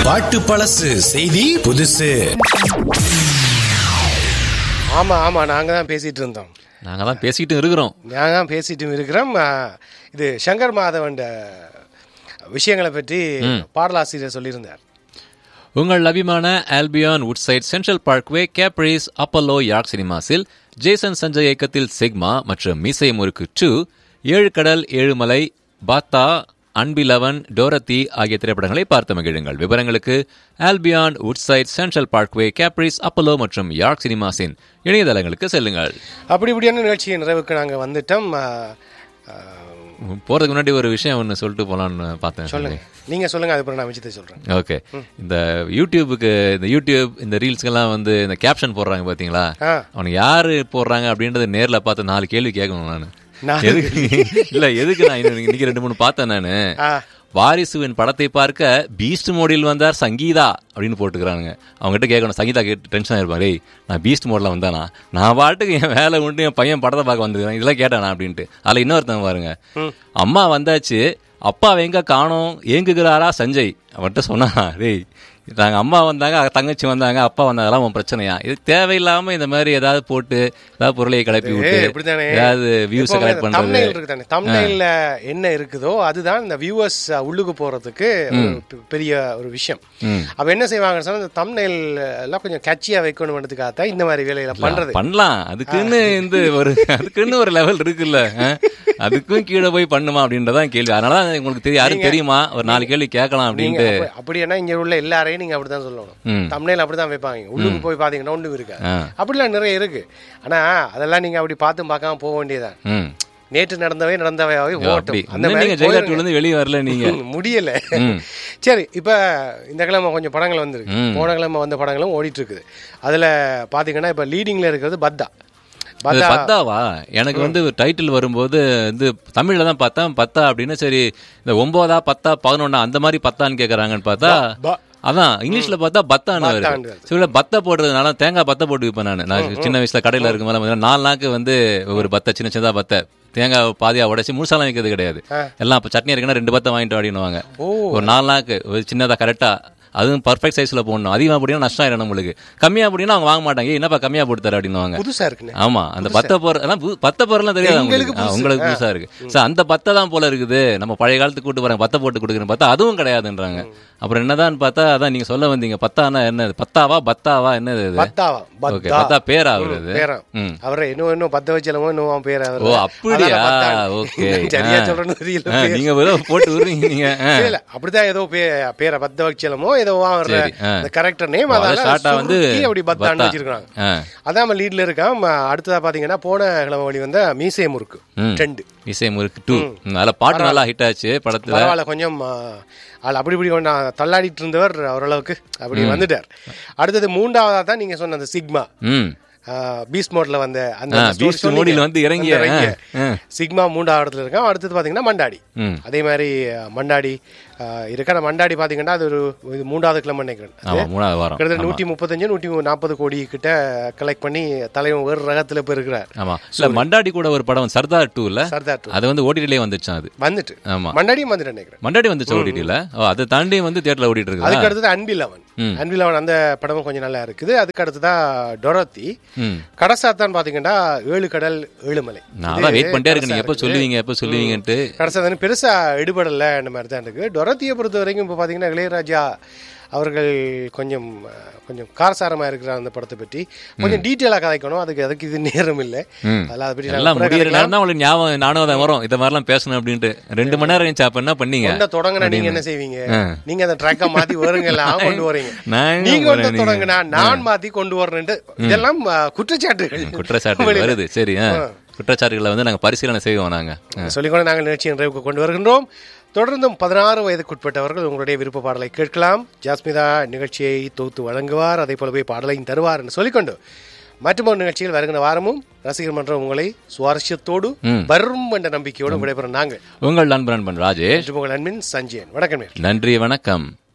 பாட்டு பழசு செய்தி புதுசு ஆமா ஆமா நாங்க தான் பேசிட்டு இருந்தோம் நாங்க தான் பேசிக்கிட்டு இருக்கிறோம் நாங்க தான் பேசிட்டு இருக்கிறோம் ஆ, இது சங்கர் மாதவன் விஷயங்களை பற்றி பாடலாசிரியர் சொல்லியிருந்தார் உங்கள் அபிமான Albion Woodside Central Parkway Caprice Apollo York சினிமாஸில் ஜேசன் சஞ்சய் இயக்கத்தில் சிக்மா மற்றும் மீசை முறுக்கு டூ ஏழு கடல் ஏழு மலை பாத்தா அன்பிலவன் டோரத்தி ஆகிய திரைப்படங்களை பார்த்து மகிழுங்கள் விவரங்களுக்கு Albion Woodside Central Parkway Caprice Apollo மற்றும் யார்க் சினிமாஸின் இணையதளங்களுக்கு செல்லுங்கள் அப்படி இப்படியான நிகழ்ச்சி நிறைவுக்கு நாங்க வந்துட்டோம் ஆ, ஆ, போறதுக்கு முன்னாடி ஒரு விஷயம் ஒன்று சொல்லிட்டு போலான்னு பார்த்தேன் சொல்லுங்க நீங்க சொல்லுங்க அதுக்கப்புறம் நான் விஷயத்தை சொல்றேன் ஓகே இந்த யூடியூபுக்கு இந்த யூடியூப் இந்த ரீல்ஸ்க்கெல்லாம் வந்து இந்த கேப்ஷன் போடுறாங்க பாத்தீங்களா ஆ. அவனுக்கு யாரு போடுறாங்க அப்படின்றத நேர்ல பார்த்து நாலு கேள்வி கேட்கணும் நான் நாலு எதுக்கு இல்ல எதுக்கு நான் இன்னும் இன்னைக்கு ரெண்டு மூணு பார்த்தேன் நானு ஆ. வாரிசுவின் படத்தை பார்க்க பீஸ்ட் மோடில் வந்தார் சங்கீதா அப்படின்னு போட்டுக்கிறானுங்க அவங்ககிட்ட கேட்கணும் சங்கீதா கேட்டு டென்ஷன் ஆயிருப்பாரு "டேய், நான் பீஸ்ட் மோட்ல வந்தானா நான் பாட்டுக்கு என் வேலை உண்டு என் பையன் படத்தை பார்க்க வந்திருக்கேன் இதெல்லாம் கேட்டானா அப்படின்ட்டு அதுல இன்னொருத்தன் பாருங்க அம்மா வந்தாச்சு அப்பா எங்க காணோம் ஏங்குகிறாரா சஞ்சய் அவன்கிட்ட சொன்னா டேய் நாங்க அம்மா வந்தாங்க தங்கச்சி வந்தாங்க அப்பா வந்தாங்கலாம் உன் பிரச்சனையா இது தேவையில்லாம இந்த மாதிரி ஏதாவது போட்டு ஏதாவது பொருளை கிளப்பி விட்டு ஏய், இப்படித்தானே ஏதாவது வியூஸ் கலெக்ட் பண்றது தம்னைல் இருக்கு தானே தம்னைல்ல என்ன இருக்குதோ அதுதான் இந்த வியூவர்ஸ் உள்ளுக்கு போறதுக்கு ஒரு பெ- பெரிய ஒரு விஷயம் அப்ப என்ன செய்வாங்கன்னு சொன்னா இந்த தம்னைல் எல்லாம் கொஞ்சம் கட்சியா வைக்கணும்ன்றதுக்காக தான் இந்த மாதிரி வேலைகளை பண்றது பண்ணலாம் அதுக்குன்னு இந்த ஒரு அதுக்குன்னு ஒரு லெவல் இருக்குல்ல ஆ? அதுக்கும் கீழே போய் பண்ணுமா அப்படின்றதான் கேள்வி அதனால உங்களுக்கு தெரியும் யாரும் தெரியுமா ஒரு நாலு கேள்வி கேட்கலாம் நீங்க அப்படின்ட்டு அப்ப- அப்படின்னா இங்க உள்ள எல்லாரையும் நீங்க அப்படிதான் சொல்லணும் ம். தம்னைல் அப்படிதான் வைப்பாங்க உள்ளுக்கு போய் பாத்தீங்கன்னா ஒண்ணும் இருக்காது ஆ. அப்படிலாம் நிறைய இருக்கு ஆனா அதெல்லாம் நீங்க அப்படி பார்த்து பார்க்காம போக வேண்டியதுதான் ம் நேற்று நடந்தவை நடந்தவையாவே அப்படி ஓட்டும் அந்த இன்னும் மாதிரி நீங்க ஜெயலலிதா போயிருங்க. இருந்து வெளியே வரல நீங்க ம், முடியல ம். சரி இப்ப இந்த கிழமை கொஞ்சம் படங்கள் வந்திருக்கு ம். போன கிழமை வந்த படங்களும் ஓடிட்டு இருக்குது அதுல பாத்தீங்கன்னா இப்ப லீடிங்ல இருக்கிறது பத்தா அது பத்தா பத்தாவா எனக்கு வந்து டைட்டில் வரும்போது வந்து தமிழ்ல தான் பார்த்தேன் பத்தா அப்படின்னு சரி இந்த ஒன்பதா பத்தா பதினொன்னா அந்த மாதிரி பத்தான்னு கேக்குறாங்கன்னு பார்த்தா ப- அதான் இங்கிலீஷ்ல பார்த்தா பத்தான்னு பத்தான்னு வருது வருது. சில பத்த போடுறதுனால தேங்காய் பத்த போட்டு விற்பேன் நான் நான் சின்ன வயசுல கடையில இருக்கும் போது நாலு நாக்கு வந்து ஒரு பத்த சின்ன சின்னதா பத்த தேங்காய் பாதியா உடைச்சு முழுசாலாம் வைக்கிறது கிடையாது எல்லாம் இப்ப சட்னி இருக்குன்னா ரெண்டு பத்த வாங்கிட்டு வாடினுவாங்க ஓ. ஒரு நாலு நாக்கு ஒரு சின்னதா கரெக்டா அதுவும் பர்ஃபெக்ட் சைஸ்ல போடணும் அதிகமா போட்டீங்கன்னா நஷ்டம் ஆயிடும் நம்மளுக்கு கம்மியா போட்டீங்கன்னா அவங்க வாங்க மாட்டாங்க "ஏய், என்னப்பா கம்மியா போட்டு தர அப்படின்னுவாங்க புதுசா இருக்குண்ணே ஆமா அந்த பத்த பொருள் அதான் பு- பத்த பொருள்லாம் தெரியாது எங்களுக்கு உங்களுக்கு ஆ, உங்களுக்கு புதுசா இருக்கு சார் அந்த பத்தை தான் போல இருக்குது நம்ம பழைய காலத்துக்கு கூட்டு போறாங்க பத்த போட்டு கொடுக்குறேன் பார்த்தா அதுவும் கிடையாதுன்றாங்க அப்புறம் என்னதான் பார்த்தா அதான் நீங்க சொல்ல வந்தீங்க பத்தானா என்னது பத்தாவா பத்தாவா என்னது இது பத்தாவா ஓகே பத்தா பத்தா பேரா அவரது பேரா ம். அவரை இன்னும் இன்னும் பத்த வச்சலமோ இன்னும் அவன் பேர் ஓ அப்படியா ஓகே சரியா சொல்றேன்னு தெரியல பேர். நீங்க ஏதோ போட்டு விடுறீங்க நீங்க ஆ. இல்ல, இல்ல அப்படிதான் ஏதோ பே- பேரை பத்த வச்சலமோ ஏதோ வர்ற சரி, ஆ. அந்த கரெக்டர் நேம் அதை அதெல்லாம் ஷார்ட்டா வந்து சுருக்கி அப்படி பத்தான்னு பத்தா. வச்சிருக்காங்க ஆ. அதான் நம்ம லீட்ல இருக்கான் ம, அடுத்ததா பாத்தீங்கன்னா போன கிழமை வழி வந்த மீசை முறுக்கு ம். ட்ரெண்ட் இசை முறுக்கு டூ அதுல பாட்டு நல்லா ஹிட் ஆச்சு படத்துல பரவாயில்ல கொஞ்சம் ஆ, ஆள் அப்படி இப்படி கொஞ்சம் தள்ளாடிட்டு இருந்தவர் ஓரளவுக்கு அப்படி வந்துட்டார் அடுத்தது மூன்றாவதா தான் நீங்க சொன்ன அந்த சிக்மா ம் பீஸ் மோட்ல வந்த அந்த ஆ, story Beast சொன்னீங்க. mode ல வந்து இறங்கிய, அந்த இறங்கிய. ஆ, ஆ. சிக்மா மூன்றாவது இடத்துல இருக்கான் அடுத்தது பாத்தீங்கன்னா மண்டாடி ம். அதே மாதிரி ஆ, மண்டாடி ஆ, இருக்கிற மண்டாடி பாத்தீங்கன்னா அது ஒரு இது மூன்றாவது கிழமை நினைக்கிறேன் ஆமா மூணாவது வாரம் கிட்டத்தட்ட ஆமா. நூற்றி முப்பத்தஞ்சு நூற்றி நாற்பது கோடி கிட்ட கலெக்ட் பண்ணி தலைவன் வேறு ரகத்துல போய் இருக்கிறார் ஆமா இல்ல மண்டாடி கூட ஒரு படம் சர்தார் டூ இல்ல சர்தார் two. அது வந்து ஓடிடிலே வந்துச்சான் அது வந்துட்டு ஆமா மண்டாடியும் வந்துட்டு நினைக்கிறேன் மண்டாடி வந்துச்சு ஓடிடில அதை தாண்டி வந்து தியேட்டர்ல ஓடிட்டு அதுக்கு இருக்கு அடுத்தது அன்பிலவன் ம். அன்பிலவன் அந்த படமும் கொஞ்சம் நல்லா இருக்குது அதுக்கு அடுத்ததா டொரத்தி ம் கடைசாத்தான் பாத்தீங்கன்னா ஏழு கடல் ஏழுமலை நான் அதான் வெயிட் பண்ணிட்டே இருக்கேன் நீங்க எப்போ சொல்லுவீங்க எப்போ சொல்லுவீங்கன்ட்டு கடைசி வந்து பெருசா எடுபடல அந்த மாதிரி தான் இருக்கு டொரத்தியை பொறுத்த வரைக்கும் இப்போ பார்த்தீங்கன்னா இளையராஜா அவர்கள் கொஞ்சம் அஹ், கொஞ்சம் காரசாரமா இருக்கிற அந்த படத்தை பற்றி கொஞ்சம் டீட்டெயிலாக கதைக்கணும் அதுக்கு அதுக்கு இது நேரம் இல்லை ம். அதெல்லாம் அதை பற்றி எல்லாம் நாங்க முடியிற கதைக்கலாம். நேரம் தான் உங்களுக்கு ஞாபகம் நானும் அதை வரும் இந்த மாதிரிலாம் பேசணும் அப்படின்ட்டு ரெண்டு மணி நேரம் இருந்துச்சு அப்ப என்ன பண்ணீங்க கொண்ட தொடங்கினா நீங்க என்ன செய்வீங்க ஆ. நீங்க அந்த ட்ராக்கை மாத்தி வருங்க எல்லாம் கொண்டு வரீங்க நான் எங்க நீங்க போறேன் வந்து நீங்க? தொடங்கினா நான் மாத்தி கொண்டு வரேன்ட்டு இதெல்லாம் அஹ், குற்றச்சாட்டுகள் குற்றச்சாட்டு வருது சரி ஆ. குற்றச்சாட்டுகளை வந்து நாங்க பரிசீலனை செய்வோம் நாங்க ஆ. சொல்லிக்கொண்டு நாங்கள் நிகழ்ச்சி நிறைவுக்கு கொண்டு வருகின்றோம் தொடர்ந்தும் பதினாறு வயதுக்குட்பட்டவர்கள் உங்களுடைய விருப்ப பாடலை கேட்கலாம் ஜாஸ்மிதா நிகழ்ச்சியை தொகுத்து வழங்குவார் அதே போலவே பாடலையும் தருவார் என்று சொல்லிக்கொண்டு மற்றொரு நிகழ்ச்சியில் வருகிற வாரமும் ரசிகர் மன்றம் உங்களை சுவாரஸ்யத்தோடு ம். வரும் என்ற நம்பிக்கையோடு விடைபெறும் நாங்கள் உங்கள் நண்பன் நண்பன் ராஜேஷ் மற்றும் உங்கள் அன்பின் சஞ்சயன் வணக்கம் நேயர்களே. நன்றி வணக்கம்